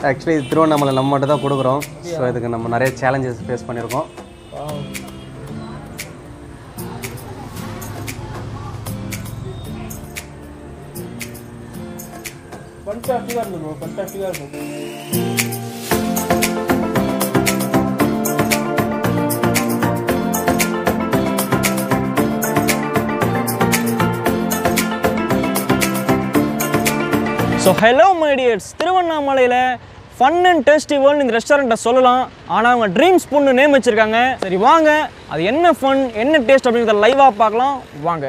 Actually Tiruvannamalai நம்ம மட்டும் தான் கொடுக்குறோம் ஸோ இதுக்கு நம்ம நிறைய சேலஞ்சஸ் ஃபேஸ் பண்ணியிருக்கோம் ஃபண்டாஸ்டிக்காக இருக்கும் ப்ரோ ஃபண்டாஸ்டிக்காக இருக்கும் ஸோ ஹலோ மைடியர்ஸ் திருவண்ணாமலையில் ஃபன் அண்ட் டேஸ்டி வேர்ல்டு இந்த ரெஸ்டாரண்ட்டை சொல்லலாம் ஆனால் அவங்க ட்ரீம் ஸ்பூன்னு நேம் வச்சுருக்காங்க சரி வாங்க அது என்ன ஃபன் என்ன டேஸ்ட் அப்படிங்கிறத லைவாக பார்க்கலாம் வாங்க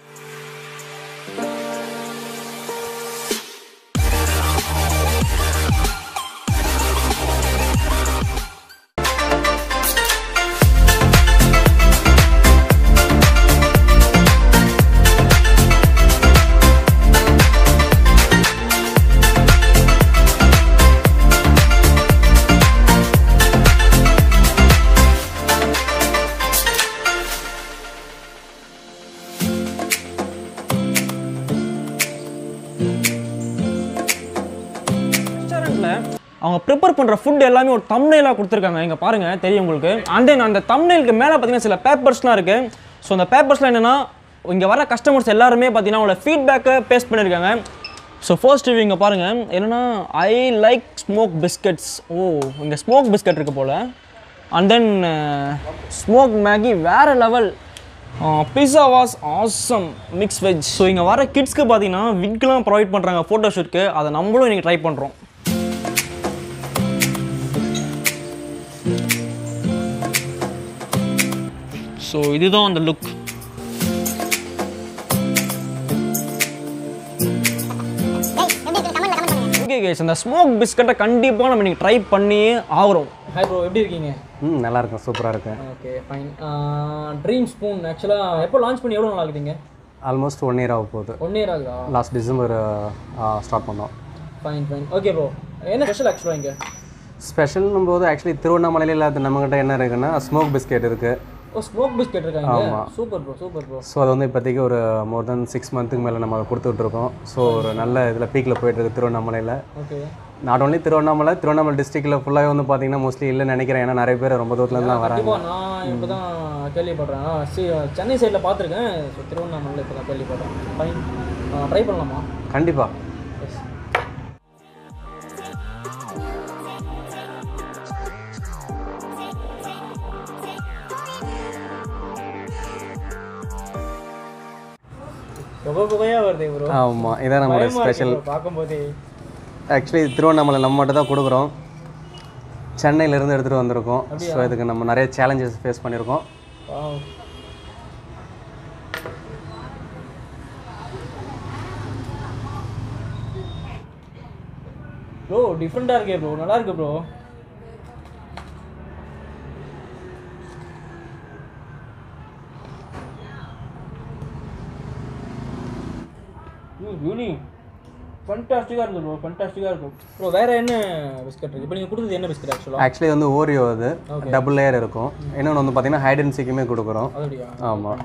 ரெஸ்டாரண்ட்டில் அவங்க ப்ரிப்பேர் பண்ணுற ஃபுட் எல்லாமே ஒரு தம்னைலாக கொடுத்துருக்காங்க இங்கே பாருங்கள் தெரியும் உங்களுக்கு அண்ட் தென் அந்த தம்னைலுக்கு மேலே பார்த்தீங்கன்னா சில பேப்பர்ஸ்லாம் இருக்குது ஸோ அந்த பேப்பர்ஸ்லாம் என்னென்னா இங்கே வர கஸ்டமர்ஸ் எல்லாருமே பார்த்தீங்கன்னா அவங்களோட ஃபீட்பேக்கை பேஸ்ட் பண்ணியிருக்காங்க ஸோ ஃபர்ஸ்ட் ரிவ்யூ இங்கே பாருங்கள் என்னென்னா I like smoke biscuits oh இங்கே ஸ்மோக் பிஸ்கட் இருக்குது போல் அண்ட் தென் ஸ்மோக் மேகி வேறு level pizza was awesome mix veg so இங்கே வர கிட்ஸ்க்கு பார்த்தீங்கன்னா விக்லாம் ப்ரொவைட் பண்ணுறாங்க ஃபோட்டோ ஷூட்க்கு அதை நம்மளும் இன்றைக்கி ட்ரை பண்ணுறோம் ஸோ இதுதான் அந்த லுக் ஓகே கேஸ் அந்த ஸ்மோக் பிஸ்கட்டை கண்டிப்பாக நம்ம இன்னைக்கு ட்ரை பண்ணி ஆகிறோம் ஹாய் ப்ரோ எப்படி இருக்கீங்க ம் நல்லா இருக்கும் சூப்பராக இருக்கும் ஓகே ஃபைன் ட்ரீம் ஸ்பூன் ஆக்சுவலாக எப்போ லான்ச் பண்ணி எவ்வளோ நாள் ஆகுதுங்க ஆல்மோஸ்ட் ஒன் இயர் ஆக போகுது ஒன் இயர் ஆகுதா லாஸ்ட் டிசம்பர் ஸ்டார்ட் பண்ணோம் ஃபைன் ஃபைன் ஓகே ப்ரோ என்ன ஸ்பெஷல் ஆக்சுவலாக இங்கே ஸ்பெஷல்னும் போது ஆக்சுவலி திருவண்ணாமலையில் இல்லாத நம்மக்கிட்ட என்ன இருக்குன்னா ஸ்மோக் பிஸ்கெட் இருக்குது ஓ ஸ்மோக் பிஸ்கெட் இருக்காங்க super bro super bro so அது வந்து இப்போதைக்கு ஒரு மோர் தென் சிக்ஸ் மந்த்துக்கு மேலே நம்ம கொடுத்துட்ருக்கோம் ஸோ ஒரு நல்ல இதில் பீக்கில் போயிட்டுருக்கு திருவண்ணாமலையில் okay not only Tiruvannamalai Tiruvannamalai டிஸ்ட்ரிக்டில் ஃபுல்லாகவே வந்து பார்த்தீங்கன்னா மோஸ்ட்லி இல்லைன்னு நினைக்கிறேன் ஏன்னா நிறைய பேர் ரொம்ப தூரத்துலேருந்து வராங்க கண்டிப்பாக நான் இப்போ தான் கேள்விப்படுறேன் ஆ, சி- சென்னை சைடில் பார்த்துருக்கேன் ஸோ திருவண்ணாமலையில் இப்போ தான் கேள்விப்படுறேன் ஃபைன் ட்ரை பண்ணலாமா கண்டிப்பாக எஸ் புகை புகையாக வருது ப்ரோ ஆமாம் இதான் நம்மளோட ஸ்பெஷல் பார்க்கும்போதே ஆக்சுவலி திருவண்ணாமலை நம்ம மட்டும் தான் கொடுக்குறோம் சென்னையிலேருந்து எடுத்துகிட்டு வந்திருக்கோம் ஸோ இதுக்கு நம்ம நிறைய சேலஞ்சஸ் ஃபேஸ் பண்ணியிருக்கோம் வாவ் ப்ரோ டிஃப்ரெண்ட்டாக இருக்கே ப்ரோ நல்லா இருக்கு ப்ரோ யூனி ஃபண்டாஸ்டிக்காக இருக்கு ப்ரோ ஃபண்டாஸ்டிக்காக இருக்கும் ப்ரோ வேறு என்ன பிஸ்கட் இருக்குது இப்போ நீங்கள் கொடுத்தது என்ன பிஸ்கட் ஆக்சுவலாக ஆக்சுவலி வந்து ஓரியோ அது டபுள் லேயர் இருக்கும் இன்னொன்று வந்து பார்த்தீங்கன்னா ஹைடன் சீக்குமே கொடுக்குறோம் அப்படியா ஆமாம்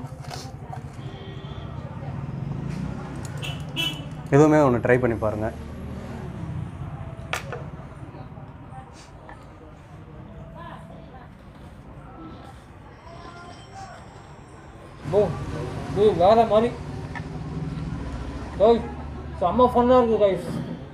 எதுவுமே ஒன்று ட்ரை பண்ணி பாருங்கள் போ இது வேற மாதிரி கைஸ் செம்ம ஃபன்னாக இருக்கு கைஸ்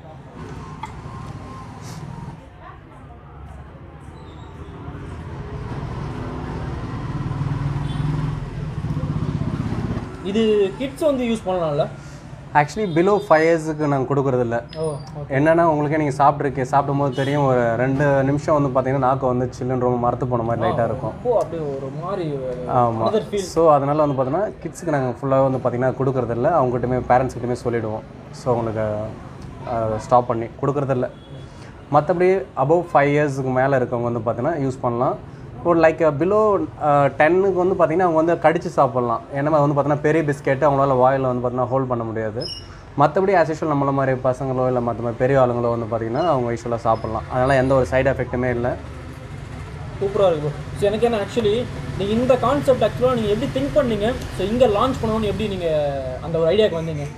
இது கிட்ஸ் வந்து யூஸ் பண்ணலாம்ல ஆக்சுவலி பிலோ ஃபைவ் இயர்ஸுக்கு நாங்கள் கொடுக்குறதில்ல ஓ என்னன்னா உங்களுக்கே நீங்கள் சாப்பிட்ருக்கீங்க சாப்பிடும்போது தெரியும் ஒரு ரெண்டு நிமிஷம் வந்து பார்த்தீங்கன்னா நாக்கு வந்து சில்லுன்னு ரொம்ப மரத்து போன மாதிரி லைட்டாக இருக்கும் அப்போ அப்படியே ஒரு மாதிரி ஆமாம் அதர் ஃபீல் ஸோ அதனால் வந்து பார்த்தீங்கன்னா கிட்ஸுக்கு நாங்கள் ஃபுல்லாக வந்து பார்த்தீங்கன்னா கொடுக்குறதில்ல அவங்ககிட்டயுமே பேரண்ட்ஸ்கிட்டயுமே சொல்லிவிடுவோம் ஸோ அவங்களுக்கு ஸ்டாப் பண்ணி கொடுக்குறதில்ல மற்றபடி அபவ் ஃபைவ் இயர்ஸுக்கு மேலே இருக்கவங்க வந்து பார்த்தீங்கன்னா யூஸ் பண்ணலாம் ஒரு லைக் பிலோ டென்னுக்கு வந்து பார்த்தீங்கன்னா அவங்க வந்து கடிச்சு சாப்பிட்லாம் ஏன்னா வந்து பார்த்தீங்கன்னா பெரிய பிஸ்கெட்டு அவங்களால வாயில் வந்து பார்த்தீங்கன்னா ஹோல்ட் பண்ண முடியாது மற்றபடி ஆஸ் யூஷுவல் நம்மள மாதிரி பசங்களோ இல்லை மற்ற மாதிரி பெரிய ஆளுங்களோ வந்து பார்த்தீங்கன்னா அவங்க யூஸ்வலாக சாப்பிட்லாம் அதனால் எந்த ஒரு சைடு எஃபெக்ட்டுமே இல்லை சூப்பராக இருக்கு ஸோ எனக்கு என்ன ஆக்சுவலி நீங்கள் இந்த கான்செப்ட் ஆக்சுவலாக நீங்கள் எப்படி திங்க் பண்ணீங்க ஸோ இங்கே லான்ச் பண்ணணும்னு எப்படி நீங்கள் அந்த ஒரு ஐடியாவுக்கு வந்தீங்க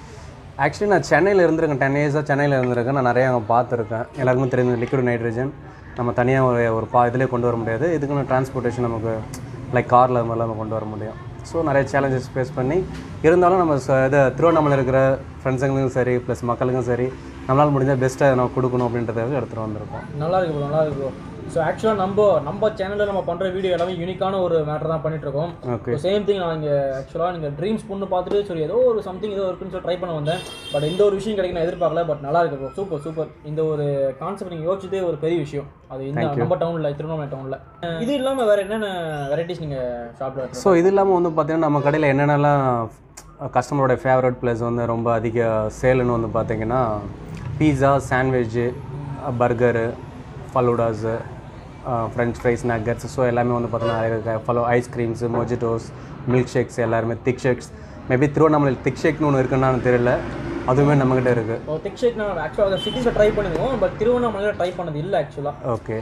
ஆக்சுவலி நான் சென்னையில் இருந்திருக்கேன் டென் இயர்ஸாக சென்னையில் இருந்திருக்கேன் நான் நிறைய அங்கே பார்த்துருக்கேன் எல்லாருக்குமே தெரிஞ்ச லிக்விட் நைட்ரஜன் நம்ம தனியாக ஒரு ஒரு பா இதிலே கொண்டு வர முடியாது இதுக்குன்னு டிரான்ஸ்போர்ட்டேஷன் நமக்கு லைக் காரில் மாதிரிலாம் நம்ம கொண்டு வர முடியும் ஸோ நிறைய சேலஞ்சஸ் ஃபேஸ் பண்ணி இருந்தாலும் நம்ம ச- இது திருவண்ணாமலை இருக்கிற ஃப்ரெண்ட்ஸுங்களுக்கும் சரி ப்ளஸ் மக்களுக்கும் சரி நம்மளால் முடிஞ்சால் பெஸ்ட்டாக நம்ம கொடுக்கணும் அப்படின்றதுக்காக எடுத்துகிட்டு வந்திருக்கோம் நல்லா இருக்கு ப்ரோ நல்லா இருக்கு ப்ரோ ஸோ ஆக்சுவலாக நம்ம நம்ம சேனலில் நம்ம பண்ணுற வீடியோ எல்லாமே யூனிக்கான ஒரு மேட்டர் தான் பண்ணிட்டு இருக்கோம் ஓகே சேம் திங் நான் இங்கே ஆக்சுவலாக நீங்கள் ட்ரீம்ஸ் பொண்ணு பார்த்துட்டு சரி ஏதோ ஒரு சம்திங் ஏதோ இருக்குன்னு சொல்லி ட்ரை பண்ண வந்தேன் பட் இந்த ஒரு விஷயம் கிடைக்கும் நான் எதிர்பார்க்கல பட் நல்லா இருக்கு ப்ரோ சூப்பர் சூப்பர் இந்த ஒரு கான்செப்ட் நீங்கள் யோசிச்சதே ஒரு பெரிய விஷயம் அது இந்த நம்ம டவுனில் திருவண்ணாமலை டவுனில் இது இல்லாமல் வேறு என்னென்ன வெரைட்டிஸ் நீங்கள் ஷாப்பில் ஸோ இது இல்லாமல் வந்து பார்த்தீங்கன்னா நம்ம கடையில் என்னென்னலாம் கஸ்டமரோட ஃபேவரட் ப்ளஸ் வந்து ரொம்ப அதிக சேலுன்னு வந்து பார்த்தீங்கன்னா pizza sandwich burger faloodas French fries nuggets so எல்லாமே வந்து பார்த்தீங்கன்னா நிறைய ஃபலோ ஐஸ்கிரீம்ஸு மொஜிட்டோஸ் மில்க் ஷேக்ஸ் எல்லாருமே திக் ஷேக்ஸ் மேபி திருவண்ணாமலையில் திக் ஷேக்னு ஒன்று இருக்குன்னு தெரியல அதுவுமே நம்மக்கிட்ட இருக்குது இப்போ திக் ஷேக் நான் ஆக்சுவலாக சிட்டிஸில் ட்ரை பண்ணிருக்கோம் பட் திருவண்ணாமலையில் ட்ரை பண்ணது இல்லை ஆக்சுவலாக ஓகே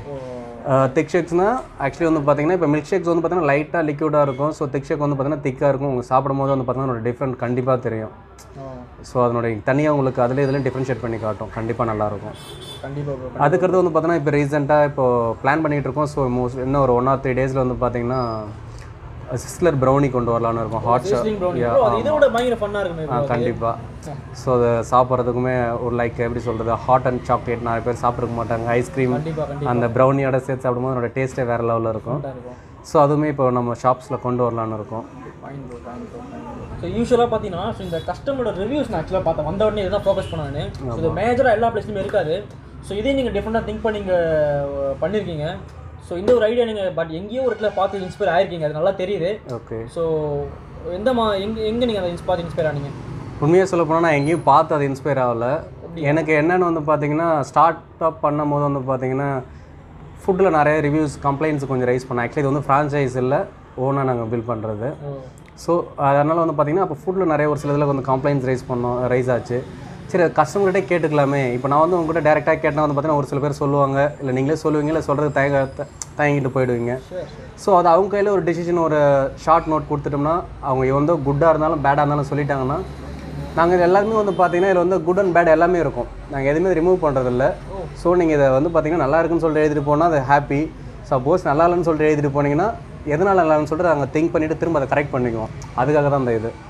திக் ஷேக்ஸ்னால் ஆக்சுவலி வந்து பார்த்தீங்கன்னா இப்போ மில்க் ஷேக்ஸ் வந்து பார்த்தீங்கன்னா லைட்டாக லிக்விடாக இருக்கும் ஸோ திக் ஷேக் வந்து பார்த்தீங்கன்னா திக்காக இருக்கும் உங்கள் சாப்பிடும் போது வந்து பார்த்தீங்கன்னா ஒரு டிஃப்ரெண்ட் கண்டிப்பாக தெரியும் ஸோ அதனுடைய தனியாக உங்களுக்கு அதில் இதில் டிஃப்ரென்ஷியேட் பண்ணி காட்டும் கண்டிப்பாக நல்லாயிருக்கும் கண்டிப்பாக ப்ரோ அதுக்கடுத்து வந்து பார்த்தீங்கன்னா இப்போ ரீசெண்டாக இப்போ பிளான் பண்ணிகிட்டு இருக்கோம் ஸோ மோஸ்ட் இன்னும் ஒரு ஒன் ஆர் த்ரீ டேஸில் வந்து பார்த்தீங்கன்னா சிஸ்லர் ப்ரௌனி கொண்டு வரலான்னு இருக்கோம் ஹாட் சிஸ்லிங் ப்ரௌனி ப்ரோ அது இதை விட பயங்கர ஃபன்னாக இருக்குமே bro. கண்டிப்பாக ஸோ அதை சாப்பிட்றதுக்குமே ஒரு லைக் எப்படி சொல்கிறது ஹாட் அண்ட் சாக்லேட் நிறைய பேர் சாப்பிட்ருக்க மாட்டாங்க ஐஸ்கிரீம் கண்டிப்பாக கண்டிப்பாக அந்த ப்ரௌனியோட சேர்த்து சாப்பிடும்போது அதோட டேஸ்ட்டே வேறு லெவலில் இருக்கும் இருக்கும் ஸோ அதுவுமே இப்போ நம்ம ஷாப்ஸில் கொண்டு வரலான்னு இருக்கோம் fine bro fine bro so யூஸ்வலாக பார்த்தீங்கன்னா ஸோ இந்த கஸ்டமரோட ரிவ்யூஸ் நான் ஆக்சுவலாக பார்த்தேன் வந்த உடனே இதுதான் ஃபோக்கஸ் பண்ணேன் ஸோ இது மேஜராக எல்லா பிளேஸ்லையுமே இருக்காது ஸோ இதே நீங்கள் டிஃப்ரெண்ட்டாக திங்க் பண்ணி நீங்கள் பண்ணியிருக்கீங்க ஸோ இந்த ஒரு ஐடியா நீங்கள் பட் எங்கேயோ ஒரு இடத்துல பார்த்து இன்ஸ்பயர் ஆயிருக்கீங்க அது நல்லா தெரியுது ஓகே ஸோ எந்த மா எங்கே எங்கே நீங்கள் அதை இன்ஸ்பார் இன்ஸ்பயர் ஆனீங்க உண்மையாக சொல்ல போனால் நான் எங்கேயும் பார்த்து அது இன்ஸ்பயர் ஆகல எனக்கு என்னென்னு வந்து பார்த்தீங்கன்னா ஸ்டார்ட் அப் பண்ணும் போது வந்து பார்த்தீங்கன்னா ஃபுட்டில் நிறைய ரிவ்யூஸ் கம்ப்ளைண்ட்ஸ் கொஞ்சம் ரைஸ் பண்ணேன் ஆக்சுவலி இது வந்து ஃப்ரான்ச்சைஸ் இல்லை ஓனாக நாங்கள் பில் பண்ணுறது ஸோ அதனால் வந்து பார்த்தீங்கன்னா அப்போ ஃபுட்டில் நிறைய ஒரு சில இதில் வந்து கம்ப்ளைண்ட்ஸ் ரைஸ் பண்ணோம் ரைஸ் ஆச்சு சரி கஸ்டமர்கிட்டே கேட்டுக்கலாமே இப்போ நான் வந்து உங்ககிட்ட டேரெக்டாக கேட்டால் வந்து பார்த்தீங்கன்னா ஒரு சில பேர் சொல்லுவாங்க இல்லை நீங்களே சொல்லுவீங்க இல்லை சொல்கிறது தயங்க த- தயங்கிட்டு போயிடுவீங்க ஸோ அது அவங்க கையில் ஒரு டெசிஷன் ஒரு ஷார்ட் நோட் கொடுத்துட்டோம்னா அவங்க வந்து குட்டாக இருந்தாலும் பேடாக இருந்தாலும் சொல்லிட்டாங்கன்னா நாங்கள் இது எல்லாருமே வந்து பார்த்தீங்கன்னா இதில் வந்து குட் அண்ட் பேட் எல்லாமே இருக்கும் நாங்கள் எதுவுமே ரிமூவ் பண்ணுறதில்ல ஸோ நீங்கள் இதை வந்து பார்த்தீங்கன்னா நல்லா இருக்குன்னு சொல்லிட்டு எழுதிட்டு போனால் அது ஹாப்பி சப்போஸ் நல்லா இல்லைன்னு சொல்லிட்டு எழுதிட்டு போனீங்கன்னா எதனால் நல்லா இல்லைன்னு சொல்லிட்டு நாங்கள் திங்க் பண்ணிவிட்டு திரும்ப அதை கரெக்ட் பண்ணிக்குவோம் அதுக்காக தான் இந்த இது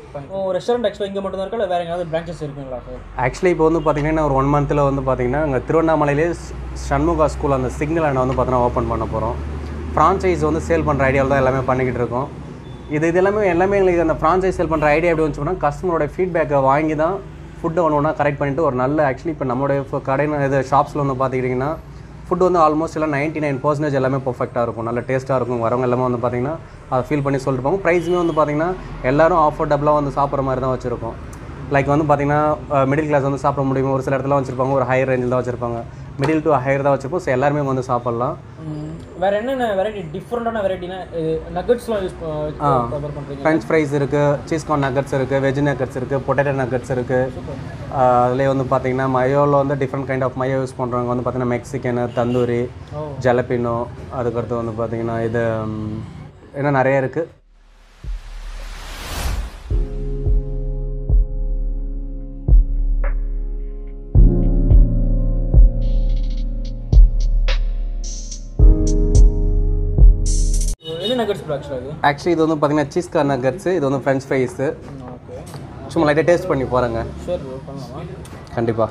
ஓ ரெஸ்டாரண்ட் ஆக்சுவலாக இங்கே மட்டும் தான் இருக்கா இல்லை வேறு எங்கேயாவது பிரான்ச்சஸ் இருக்குங்களா சார் ஆக்சுவலி இப்போ வந்து பார்த்தீங்கன்னா ஒரு ஒன் மந்தில் வந்து பார்த்தீங்கன்னா இங்கே திருவண்ணாமலையிலே ஸ்- சண்முகா ஸ்கூல் அந்த சிக்னல் அண்ணா வந்து பார்த்தீங்கன்னா ஓப்பன் பண்ண போகிறோம் ஃப்ரான்ச்சைஸ் வந்து சேல் பண்ணுற ஐடியாவில் தான் எல்லாமே பண்ணிக்கிட்டு இருக்கோம் இது இது எல்லாமே எல்லாமே எங்களுக்கு அந்த ஃப்ரான்ச்சைஸ் சேல் பண்ணுற ஐடியா எப்படி வந்துச்சுன்னா கஸ்டமரோட ஃபீட்பேக்கை வாங்கி தான் ஃபுட்டை ஒன்று ஒன்றா கரெக்ட் பண்ணிட்டு ஒரு நல்ல ஆக்சுவலி இப்போ நம்மளுடைய இப்போ கடை இது ஷாப்ஸில் வந்து பார்த்துக்கிட்டிங்கன்னா ஃபுட் வந்து ஆல்மோஸ்ட் எல்லாம் நைன்ட்டி நைன் பர்சன்டேஜ் எல்லாமே பர்ஃபெக்டாக இருக்கும் நல்ல டேஸ்ட்டாக இருக்கும் வரவங்க எல்லாமே வந்து பார்த்தீங்கன்னா அதை ஃபீல் பண்ணி சொல்லிட்டு போங்க ப்ரைஸுமே வந்து பார்த்தீங்கன்னா எல்லாரும் ஆஃபர்டபுளாக வந்து சாப்பிட்ற மாதிரி தான் வச்சுருக்கோம் லைக் வந்து பார்த்தீங்கன்னா மிடில் கிளாஸ் வந்து சாப்பிட முடியும் ஒரு சில இடத்துல வச்சுருப்பாங்க ஒரு ஹையர் ரேஞ்சில் தான் வச்சுருப்பாங்க மிடில் டு ஹையர் தான் வச்சுருப்போம் ஸோ எல்லாருமே வந்து சாப்பிட்லாம் வேறு என்னென்ன வெரைட்டி டிஃப்ரெண்ட்டான வெரைட்டினா நகட்ஸ்லாம் யூஸ் ப்ரிப்பேர் பண்ணுறீங்க ஃப்ரெஞ்ச் ஃப்ரைஸ் இருக்குது சீஸ் கார்ன் நக்கட்ஸ் இருக்குது வெஜ் நக்கட்ஸ் இருக்குது பொட்டேட்டோ நக்கட்ஸ் இருக்குது அதுலேயே வந்து பார்த்தீங்கன்னா மயோவில் வந்து different kind of mayo use பண்ணுறவங்க வந்து பார்த்தீங்கன்னா மெக்சிகன் தந்தூரி ஓ. ஜலப்பினோ அதுக்கடுத்து வந்து பார்த்தீங்கன்னா இது ம், இன்னும் நிறைய இருக்குது என்ன நகட்ஸ் ப்ரோ ஆக்சுவலாக இது ஆக்சுவலி இது வந்து பார்த்தீங்கன்னா சீஸ் கார்ன் நக்கட்ஸு இது வந்து ஃப்ரெஞ்ச் ஃப்ரைஸு ஓகே சும்மா லைட்டாக டேஸ்ட் பண்ணி போகிறேங்க ஷூர் ப்ரோ பண்ணலாமா கண்டிப்பாக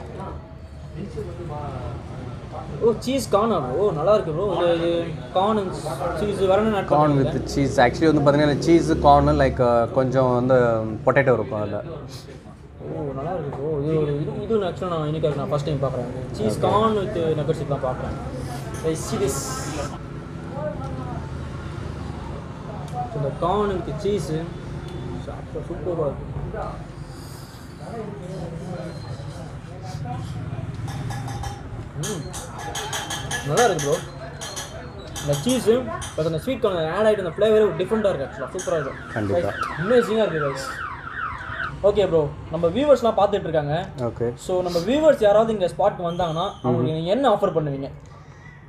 ஓ சீஸ் கார்னா ப்ரோ நல்லா இருக்கு ப்ரோ இது இது கார்ன் சீஸ் வேற என்ன nut corn with cheese actually வந்து பார்த்தீங்கன்னா சீஸ் கார்னு லைக் கொஞ்சம் வந்து பொட்டேட்டோ இருக்கும் அதில் ஓ நல்லா இருக்கு ப்ரோ இது ஒரு இது இது ஆக்சுவலாக நான் இன்னைக்கு நான் ஃபஸ்ட் டைம் பார்க்குறேன் சீஸ் கார்ன் வித் நகட்ஸ் தான் பார்க்குறேன் ஐ சி திஸ் இந்த கார்ன் வித் சீஸு சூப்பராக இருக்கு ம் நல்லா இருக்கு ப்ரோ இந்த சீஸு பட் அந்த ஸ்வீட் கார்ன் ஆட் ஆகிட்டு அந்த ஃப்ளேவர் டிஃப்ரெண்ட்டாக இருக்குது ஆக்சுவலாக சூப்பராக இருக்கும் கண்டிப்பாக அமேசிங்காக இருக்குது கைஸ் ஓகே ப்ரோ நம்ம வியூவர்ஸ்லாம் பார்த்துட்டு இருக்காங்க ஓகே ஸோ நம்ம வியூவர்ஸ் யாராவது இங்கே ஸ்பாட்க்கு வந்தாங்கன்னா அவங்களுக்கு நீங்கள் என்ன ஆஃபர் பண்ணுவீங்க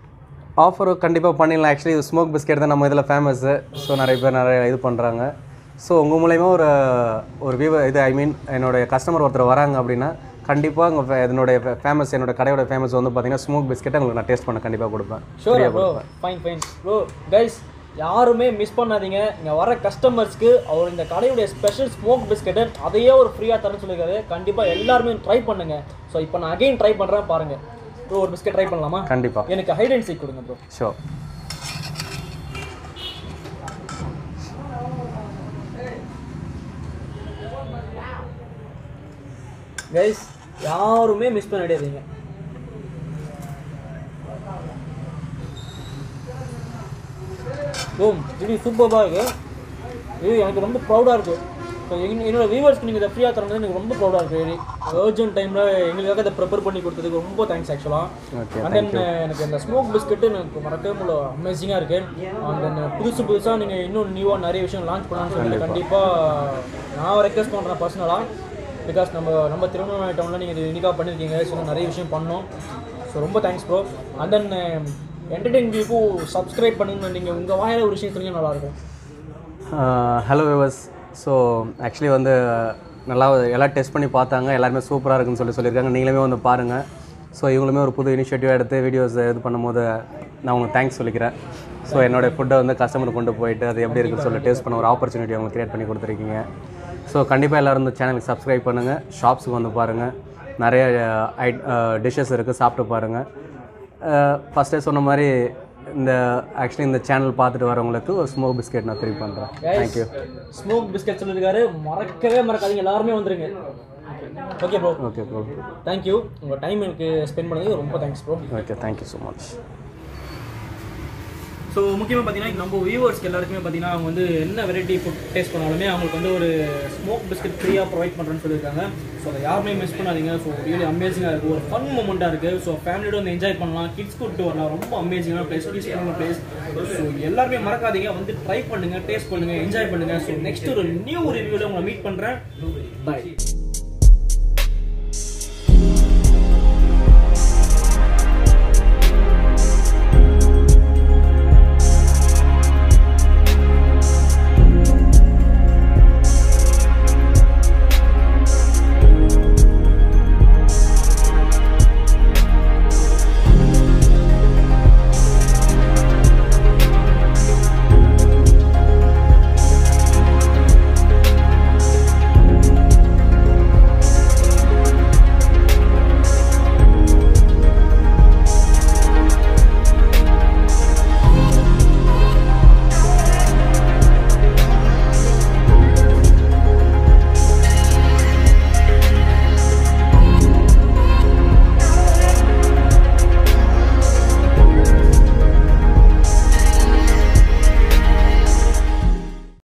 ஆஃபர் கண்டிப்பாக பண்ணிடலாம் ஆக்சுவலி ஸ்மோக் பிஸ்கெட் தான் நம்ம இதில் ஃபேமஸ்ஸு ஸோ நிறைய பேர் நிறைய இது பண்ணுறாங்க ஸோ உங்கள் மூலயமா ஒரு ஒரு வியூ இது ஐ மீன் என்னுடைய கஸ்டமர் ஒருத்தர் வராங்க அப்படின்னா கண்டிப்பாக உங்கள் என்னுடைய ஃபேமஸ் என்னோட கடையோட ஃபேமஸ் வந்து பார்த்தீங்கன்னா ஸ்மோக் பிஸ்கெட்டை உங்களுக்கு நான் டேஸ்ட் பண்ண கண்டிப்பாக கொடுப்பேன் sure bro fine fine bro guys யாருமே மிஸ் பண்ணாதீங்க இங்கே வர கஸ்டமர்ஸ்க்கு அவர் இந்த கடையுடைய ஸ்பெஷல் ஸ்மோக் பிஸ்கெட்டு அதையே ஒரு ஃப்ரீயாக தரேன்னு சொல்லியிருக்காரு கண்டிப்பாக எல்லாருமே ட்ரை பண்ணுங்க ஸோ இப்போ நான் அகைன் ட்ரை பண்ணுறேன் பாருங்க ப்ரோ ஒரு பிஸ்கெட் ட்ரை பண்ணலாமா கண்டிப்பாக எனக்கு ஹைட் அண்ட் சீக் கொடுங்க ப்ரோ ஷோ கைஸ் யாருமே மிஸ் பண்ணிடாதீங்க ஓம் இது சூப்பராக இருக்கு இது எனக்கு ரொம்ப ப்ரௌடாக இருக்குது ஸோ என்னோட வியூவர்ஸ்க்கு நீங்கள் இதை ஃப்ரீயாக தரது எனக்கு ரொம்ப ப்ரௌடாக இருக்குது வெரி அர்ஜென்ட் டைமில் எங்களுக்காக இதை ப்ரிப்பேர் பண்ணி கொடுத்ததுக்கு ரொம்ப தேங்க்ஸ் ஆக்சுவலாக ஓகே அண்ட் தென் எனக்கு இந்த ஸ்மோக் பிஸ்கெட்டு எனக்கு மறக்கவே முடியல அமேசிங்காக இருக்குது அண்ட் தென் புதுசு புதுசாக நீங்கள் இன்னும் நியூவாக நிறைய விஷயம் லான்ச் பண்ணலாம்னு சொல்லிட்டு கண்டிப்பாக நான் ரெக்வஸ்ட் பண்ணுறேன் பர்சனலாக பிகாஸ் நம்ம நம்ம திருவண்ணாமலை டவுனில் நீங்கள் இது யூனிக்காக பண்ணியிருக்கீங்க ஸோ நிறைய விஷயம் பண்ணோம் ஸோ ரொம்ப thanks bro and then entertain வியூக்கும் சப்ஸ்கிரைப் பண்ணுங்க நீங்கள் உங்கள் வாயில ஒரு விஷயம் சொன்னீங்க நல்லாயிருக்கும் ஹலோ விவர்ஸ் ஸோ ஆக்சுவலி வந்து நல்லா எல்லாம் டெஸ்ட் பண்ணி பார்த்தாங்க எல்லாருமே சூப்பராக இருக்குன்னு சொல்லி சொல்லியிருக்காங்க நீங்களுமே வந்து பாருங்கள் ஸோ இவங்களுமே ஒரு புது இனிஷியேட்டிவாக எடுத்து வீடியோஸ் இது பண்ணும்போது நான் உங்களுக்கு தேங்க்ஸ் சொல்லிக்கிறேன் ஸோ என்னோடய ஃபுட்டை வந்து கஸ்டமர் கொண்டு போயிட்டு அது எப்படி இருக்குன்னு சொல்லி டேஸ்ட் பண்ண ஒரு ஆப்பர்ச்சுனிட்டி அவங்களுக்கு க்ரியேட் பண்ணி கொடுத்துருக்கீங்க ஸோ கண்டிப்பாக எல்லோரும் இந்த சேனலுக்கு சப்ஸ்கிரைப் பண்ணுங்கள் ஷாப்ஸுக்கு வந்து பாருங்கள் நிறைய ஐ டிஷ்ஷஸ் இருக்குது சாப்பிட்டு பாருங்கள் ஃபஸ்ட்டே சொன்ன மாதிரி இந்த ஆக்சுவலி இந்த சேனல் பார்த்துட்டு வரவங்களுக்கு ஒரு ஸ்மோக் பிஸ்கெட் நான் ஃப்ரீ பண்ணுறேன் தேங்க்யூ ஸ்மோக் பிஸ்கெட் சொல்லியிருக்காரு மறக்கவே மறக்காதீங்க எல்லாருமே வந்துருங்க okay bro okay bro thank you உங்கள் டைம் எனக்கு ஸ்பெண்ட் பண்ணதுக்கு ரொம்ப thanks bro okay thank you so much so முக்கியமாக பார்த்தீங்கன்னா நம்ம வியூவர்ஸ்க்கு எல்லாருக்குமே பார்த்தீங்கன்னா அவங்க வந்து என்ன வெரைட்டி ஃபுட் டேஸ்ட் பண்ணாலுமே அவங்களுக்கு வந்து ஒரு ஸ்மோக் பிஸ்கட் ஃப்ரீயாக ப்ரொவைட் பண்ணுறேன்னு சொல்லியிருக்காங்க ஸோ அதை யாருமே மிஸ் பண்ணாதீங்க ஸோ ரியலி அமேசிங்காக இருக்குது ஒரு ஃபன் மூமெண்ட்டாக இருக்குது ஸோ ஃபேமிலியோட வந்து என்ஜாய் பண்ணலாம் கிட்ஸ் கூப்பிட்டு வரலாம் ரொம்ப அமேசிங்கான பிளேஸ் பீஸ்ஃபுல்லான பிளேஸ் ஸோ எல்லாருமே மறக்காதீங்க வந்து ட்ரை பண்ணுங்கள் டேஸ்ட் பண்ணுங்கள் என்ஜாய் பண்ணுங்கள் ஸோ நெக்ஸ்ட் ஒரு நியூ ரிவ்யூவில் உங்களை மீட் பண்ணுறேன் பை